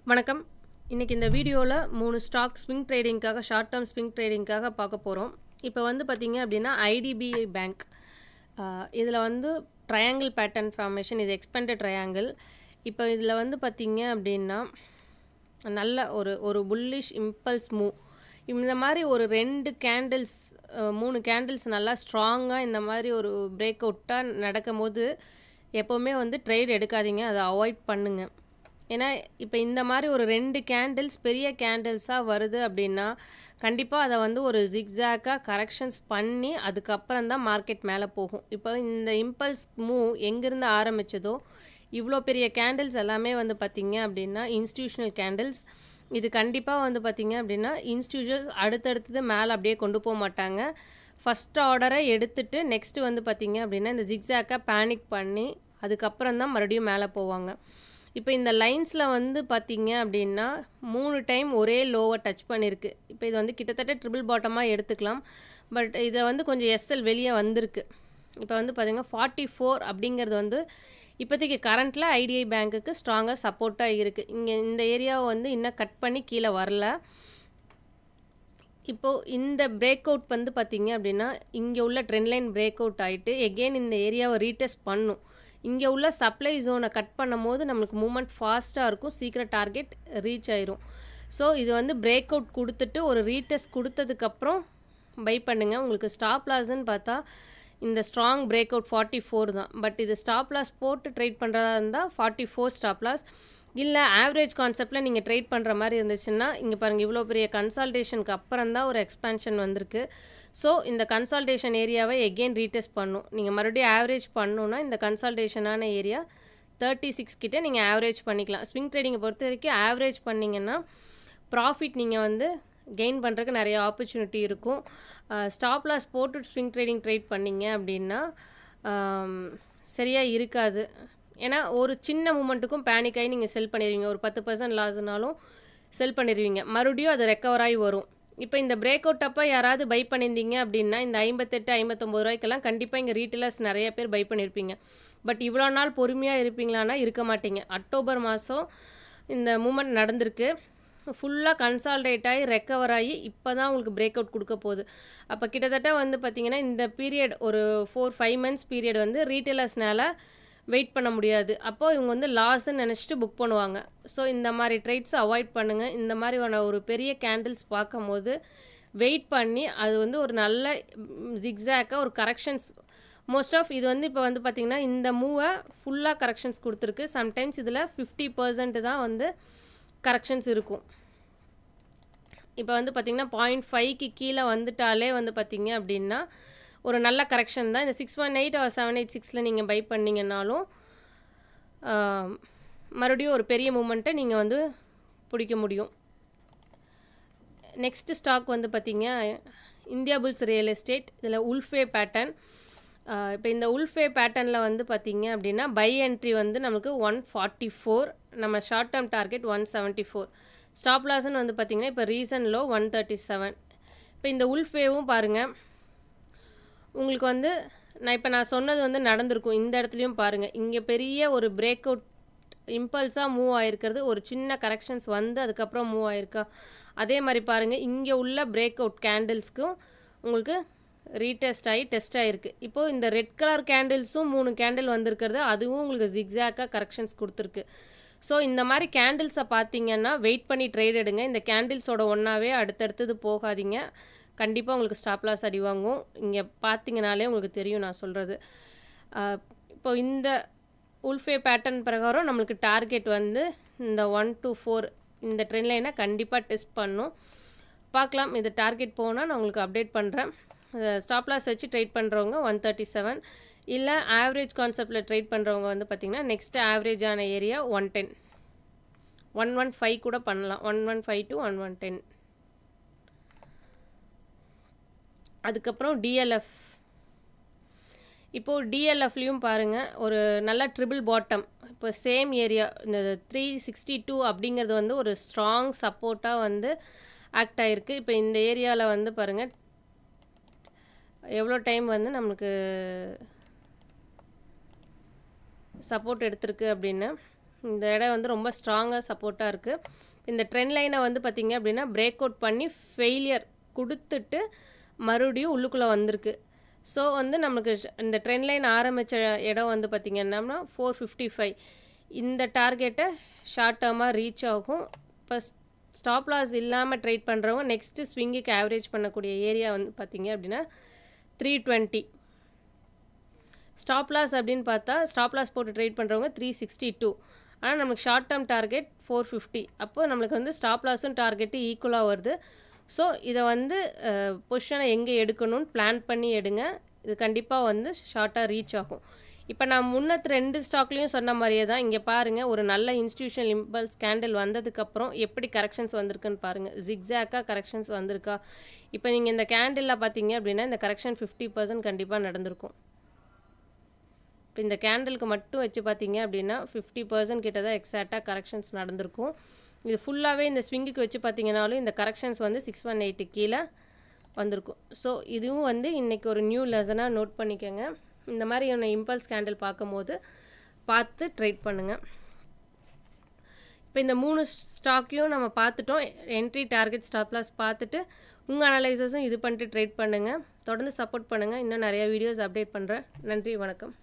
வணக்கம் இன்றைக்கி இந்த வீடியோவில் மூணு ஸ்டாக் ஸ்விங் ட்ரேடிங்க்காக ஷார்ட் டேர்ம் ஸ்விங் ட்ரேடிங்க்காக பார்க்க போகிறோம் இப்போ வந்து பார்த்திங்க அப்படின்னா ஐடிபிஐ பேங்க் இதில் வந்து ட்ரையாங்கிள் பேட்டர்ன் ஃபார்மேஷன் இது எக்ஸ்பெண்டட் ட்ரையாங்கிள் இப்போ இதில் வந்து பார்த்திங்க அப்படின்னா நல்ல ஒரு ஒரு புல்லிஷ் இம்பல்ஸ் மூவ் இந்த மாதிரி ஒரு ரெண்டு கேண்டில்ஸ் மூணு கேண்டில்ஸ் நல்லா ஸ்ட்ராங்காக இந்த மாதிரி ஒரு பிரேக் அவுட்டாக நடக்கும் போது எப்போவுமே வந்து ட்ரேட் எடுக்காதீங்க அதை அவாய்ட் பண்ணுங்கள் ஏன்னா இப்போ இந்த மாதிரி ஒரு ரெண்டு கேண்டில்ஸ் பெரிய கேண்டில்ஸாக வருது அப்படின்னா கண்டிப்பாக அதை வந்து ஒரு ஜிக்ஸாக்காக கரெக்ஷன்ஸ் பண்ணி அதுக்கப்புறம் தான் மார்க்கெட் மேலே போகும் இப்போ இந்த இம்பல்ஸ் மூவ் எங்கேருந்து ஆரம்பித்ததோ இவ்வளோ பெரிய கேண்டில்ஸ் எல்லாமே வந்து பார்த்திங்க அப்படின்னா இன்ஸ்டியூஷனல் கேண்டில்ஸ் இது கண்டிப்பாக வந்து பார்த்திங்க அப்படின்னா இன்ஸ்டியூஷன்ஸ் அடுத்தடுத்தது மேலே அப்படியே கொண்டு போக மாட்டாங்க ஃபஸ்ட் ஆர்டரை எடுத்துட்டு நெக்ஸ்ட்டு வந்து பார்த்திங்க அப்படின்னா இந்த ஜிக்ஸாக்காக பேனிக் பண்ணி அதுக்கப்புறம் தான் மறுபடியும் மேலே போவாங்க இப்போ இந்த லைன்ஸில் வந்து பார்த்திங்க அப்படின்னா மூணு டைம் ஒரே லோவை டச் பண்ணியிருக்கு இப்போ இது வந்து கிட்டத்தட்ட ட்ரிபிள் பாட்டமாக எடுத்துக்கலாம் பட் இதை வந்து கொஞ்சம் எஸ்எல் வெளியே வந்திருக்கு இப்போ வந்து பார்த்திங்கன்னா ஃபார்ட்டி ஃபோர் அப்படிங்கிறது வந்து இப்போதைக்கு கரண்ட்டில் ஐடிஐ பேங்க்குக்கு ஸ்ட்ராங்காக சப்போர்ட்டாக இருக்குது இங்கே இந்த ஏரியாவை வந்து இன்னும் கட் பண்ணி கீழே வரல இப்போது இந்த பிரேக் அவுட் வந்து பார்த்திங்க அப்படின்னா இங்கே உள்ள ட்ரெண்ட் லைன் பிரேக் அவுட் ஆகிட்டு எகெயின் இந்த ஏரியாவை ரீடெஸ்ட் பண்ணும் இங்கே உள்ள சப்ளை ஜோனை கட் பண்ணும் போது நம்மளுக்கு மூமெண்ட் ஃபாஸ்ட்டாக இருக்கும் சீக்கிரம் டார்கெட் ரீச் ஆயிரும் ஸோ இது வந்து பிரேக் அவுட் கொடுத்துட்டு ஒரு ரீடெஸ்ட் கொடுத்ததுக்கப்புறம் பை பண்ணுங்கள் உங்களுக்கு ஸ்டாப் லாஸ்ன்னு பார்த்தா இந்த strong break out forty four தான் பட் இது ஸ்டாப் லாஸ் போட்டு ட்ரேட் பண்ணுறதா இருந்தால் ஃபார்ட்டி ஃபோர் ஸ்டாப் லாஸ் இல்லை ஆவரேஜ் கான்செப்டில் நீங்கள் ட்ரேட் பண்ணுற மாதிரி இருந்துச்சுன்னா இங்கே பாருங்கள் இவ்வளோ பெரிய கன்சால்டேஷனுக்கு அப்புறம் தான் ஒரு எக்ஸ்பேன்ஷன் வந்திருக்கு ஸோ இந்த கன்சால்டேஷன் ஏரியாவை எகெயின் ரீடெஸ்ட் பண்ணும் நீங்கள் மறுபடியும் ஆவரேஜ் பண்ணணுன்னா இந்த கன்சால்டேஷனான ஏரியா தேர்ட்டி சிக்ஸ் கிட்டே நீங்கள் ஆவரேஜ் பண்ணிக்கலாம் ஸ்விங் ட்ரேடிங்கை பொறுத்த வரைக்கும் ஆவரேஜ் பண்ணிங்கன்னா ப்ராஃபிட் நீங்கள் வந்து கெயின் பண்ணுறதுக்கு நிறைய ஆப்பர்ச்சுனிட்டி இருக்கும் ஸ்டாப் லாஸ் போட்டு ஸ்விங் ட்ரேடிங் ட்ரேட் பண்ணிங்க அப்படின்னா சரியாக இருக்காது ஏன்னா ஒரு சின்ன மூமெண்ட்டுக்கும் பேனிக் ஆகி நீங்கள் செல் பண்ணிடுவீங்க ஒரு பத்து பர்சன்ட் லாஸ்னாலும் செல் பண்ணிடுவீங்க மறுபடியும் அது ரெக்கவர் ஆகி வரும் இப்போ இந்த பிரேக் அவுட் அப்போ யாராவது பை பண்ணியிருந்தீங்க அப்படின்னா இந்த ஐம்பத்தெட்டு ஐம்பத்தொம்பது ரூபாய்க்கெல்லாம் கண்டிப்பாக இங்கே ரீட்டெயிலர்ஸ் நிறைய பேர் பை பண்ணியிருப்பீங்க பட் இவ்வளோ நாள் பொறுமையாக இருப்பீங்களான்னா இருக்க மாட்டீங்க அக்டோபர் மாதம் இந்த மூமெண்ட் நடந்திருக்கு ஃபுல்லாக கன்சால்டேட் ஆகி ரெக்கவர் ஆகி இப்போ தான் உங்களுக்கு பிரேக் அவுட் கொடுக்க போகுது அப்போ கிட்டத்தட்ட வந்து பார்த்திங்கன்னா இந்த பீரியட் ஒரு ஃபோர் ஃபைவ் மந்த்ஸ் பீரியட் வந்து ரீட்டெயிலர்ஸ்னால வெயிட் பண்ண முடியாது அப்போது இவங்க வந்து லாஸ்ன்னு நினச்சிட்டு புக் பண்ணுவாங்க ஸோ இந்த மாதிரி ட்ரேட்ஸை அவாய்ட் பண்ணுங்கள் இந்த மாதிரியான ஒரு பெரிய கேண்டில்ஸ் பார்க்கும் போது வெயிட் பண்ணி அது வந்து ஒரு நல்ல ஜிக்ஸாக்காக ஒரு கரெக்ஷன்ஸ் மோஸ்ட் ஆஃப் இது வந்து இப்போ வந்து பார்த்திங்கன்னா இந்த மூவை ஃபுல்லாக கரெக்ஷன்ஸ் கொடுத்துருக்கு சம்டைம்ஸ் இதில் ஃபிஃப்டி பர்சன்ட் தான் வந்து கரெக்ஷன்ஸ் இருக்கும் இப்போ வந்து பார்த்திங்கன்னா பாயிண்ட் ஃபைவ்க்கு கீழே வந்துட்டாலே வந்து பார்த்திங்க அப்படின்னா ஒரு நல்ல கரெக்ஷன் தான் இந்த six one eight or seven eight சிக்ஸில் நீங்கள் பை பண்ணிங்கன்னாலும் மறுபடியும் ஒரு பெரிய மூமெண்ட்டை நீங்கள் வந்து பிடிக்க முடியும் நெக்ஸ்ட்டு ஸ்டாக் வந்து பார்த்திங்க இந்தியா புல்ஸ் ரியல் எஸ்டேட் இதில் உல்ஃபே பேட்டர்ன் இப்போ இந்த உல்ஃபே பேட்டர்னில் வந்து பார்த்திங்க அப்படின்னா பை என்ட்ரி வந்து நமக்கு ஒன் ஃபார்ட்டி ஃபோர் நம்ம short term target one seventy four stop லாஸ்ன்னு வந்து பார்த்திங்கன்னா இப்போ recent low one thirty seven இப்போ இந்த உல்ஃபேவும் பாருங்கள் உங்களுக்கு வந்து நான் இப்போ நான் சொன்னது வந்து நடந்திருக்கும் இந்த இடத்துலையும் பாருங்கள் இங்கே பெரிய ஒரு பிரேக் அவுட் இம்பல்ஸாக மூவ் ஆகிருக்கிறது ஒரு சின்ன கரெக்ஷன்ஸ் வந்து அதுக்கப்புறம் மூவ் ஆகிருக்கா அதே மாதிரி பாருங்கள் இங்கே உள்ள பிரேக் அவுட் கேண்டில்ஸ்க்கும் உங்களுக்கு ரீடெஸ்ட் ஆகி டெஸ்ட் ஆகிருக்கு இப்போது இந்த ரெட் கலர் கேண்டில்ஸும் மூணு கேண்டில் வந்திருக்கிறது அதுவும் உங்களுக்கு ஜிக்ஸாக்காக கரெக்ஷன்ஸ் கொடுத்துருக்கு ஸோ இந்த மாதிரி கேண்டில்ஸை பார்த்தீங்கன்னா வெயிட் பண்ணி ட்ரேட் எடுங்க இந்த கேண்டில்ஸோட ஒன்றாவே அடுத்தடுத்தது போகாதீங்க கண்டிப்பாக உங்களுக்கு ஸ்டாப் லாஸ் அடி வாங்கும் இங்கே பார்த்தீங்கனாலே உங்களுக்கு தெரியும் நான் சொல்கிறது இப்போ இந்த உல்ஃபே பேட்டர்ன் பிரகாரம் நம்மளுக்கு டார்கெட் வந்து இந்த ஒன் டு ஃபோர் இந்த ட்ரெண்ட் லைனை கண்டிப்பாக டெஸ்ட் பண்ணும் பார்க்கலாம் இது டார்கெட் போனால் நான் உங்களுக்கு அப்டேட் பண்ணுறேன் ஸ்டாப் லாஸ் வச்சு ட்ரேட் பண்ணுறவங்க ஒன் தேர்ட்டி செவன் இல்லை ஆவரேஜ் கான்செப்டில் ட்ரேட் பண்ணுறவங்க வந்து பார்த்திங்கன்னா நெக்ஸ்ட் ஆவரேஜான area one ten one one five கூட பண்ணலாம் one one five two one one ten அதுக்கப்புறம் டிஎல்எஃப் இப்போது டிஎல்எஃப்லேயும் பாருங்கள் ஒரு நல்ல ட்ரிபிள் பாட்டம் இப்போ சேம் ஏரியா இந்த த்ரீ சிக்ஸ்டி டூ அப்படிங்கிறது வந்து ஒரு ஸ்ட்ராங் சப்போர்ட்டாக வந்து ஆக்ட் ஆகிருக்கு இப்போ இந்த ஏரியாவில் வந்து பாருங்கள் எவ்வளோ டைம் வந்து நம்மளுக்கு சப்போர்ட் எடுத்திருக்கு அப்படின்னு இந்த இடம் வந்து ரொம்ப ஸ்ட்ராங்காக சப்போர்ட்டாக இருக்குது இந்த ட்ரெண்ட் லைனை வந்து பார்த்திங்க அப்படின்னா பிரேக் அவுட் பண்ணி ஃபெயிலியர் கொடுத்துட்டு மறுபடியும் உள்ளுக்குள்ளே வந்திருக்கு ஸோ வந்து நமக்கு இந்த ட்ரெண்ட் லைன் ஆரம்பித்த இடம் வந்து பார்த்திங்கன்னா ஃபோர் ஃபிஃப்டி ஃபைவ் இந்த டார்கெட்டை ஷார்ட் டேர்மாக ரீச் ஆகும் இப்போ ஸ்டாப் லாஸ் இல்லாமல் ட்ரேட் பண்ணுறவங்க நெக்ஸ்ட்டு ஸ்விங்குக்கு ஆவரேஜ் பண்ணக்கூடிய ஏரியா வந்து பார்த்திங்க அப்படின்னா த்ரீ டுவெண்ட்டி ஸ்டாப் லாஸ் அப்படின்னு பார்த்தா ஸ்டாப் லாஸ் போட்டு ட்ரேட் பண்ணுறவங்க த்ரீ சிக்ஸ்டி டூ ஆனால் நமக்கு short term target four fifty அப்போ நம்மளுக்கு வந்து ஸ்டாப் லாஸும் டார்கெட்டு ஈக்குவலாக வருது ஸோ இதை வந்து பொசிஷனை எங்கே எடுக்கணும்னு பிளான் பண்ணி எடுங்க இது கண்டிப்பாக வந்து ஷார்ட்டாக ரீச் ஆகும் இப்போ நான் முன்னத்து ரெண்டு ஸ்டாக்லேயும் சொன்ன மாதிரியே தான் இங்கே பாருங்கள் ஒரு நல்ல இன்ஸ்டியூஷனல் இம்பல்ஸ் கேண்டில் வந்ததுக்கப்புறம் எப்படி கரெக்ஷன்ஸ் வந்திருக்குன்னு பாருங்கள் ஜிக்ஸாக்காக கரெக்ஷன்ஸ் வந்திருக்கா இப்போ நீங்கள் இந்த கேண்டிலில் பார்த்தீங்க அப்படின்னா இந்த கரெக்ஷன் ஃபிஃப்டி பர்சன்ட் கண்டிப்பாக நடந்திருக்கும் இப்போ இந்த கேண்டிலுக்கு மட்டும் வச்சு பார்த்தீங்க அப்படின்னா ஃபிஃப்டி பர்சன்ட் கிட்ட தான் எக்ஸாக்டாக கரெக்ஷன்ஸ் நடந்திருக்கும் இது ஃபுல்லாகவே இந்த ஸ்விங்குக்கு வச்சு பார்த்தீங்கனாலும் இந்த கரெக்ஷன்ஸ் வந்து சிக்ஸ் ஒன் எயிட்டு கீழே வந்திருக்கும் ஸோ இதுவும் வந்து இன்றைக்கி ஒரு நியூ லெசனாக நோட் பண்ணிக்கோங்க இந்த மாதிரி ஒன்று இம்பல்ஸ் கேண்டில் பார்க்கும்போது பார்த்து ட்ரேட் பண்ணுங்கள் இப்போ இந்த மூணு ஸ்டாக்கையும் நம்ம பார்த்துட்டோம் என்ட்ரி டார்கெட் ஸ்டாப் லாஸ் பார்த்துட்டு உங்கள் அனலைசஸும் இது பண்ணிட்டு ட்ரேட் பண்ணுங்கள் தொடர்ந்து சப்போர்ட் பண்ணுங்கள் இன்னும் நிறையா வீடியோஸ் அப்டேட் பண்ணுறேன் நன்றி வணக்கம்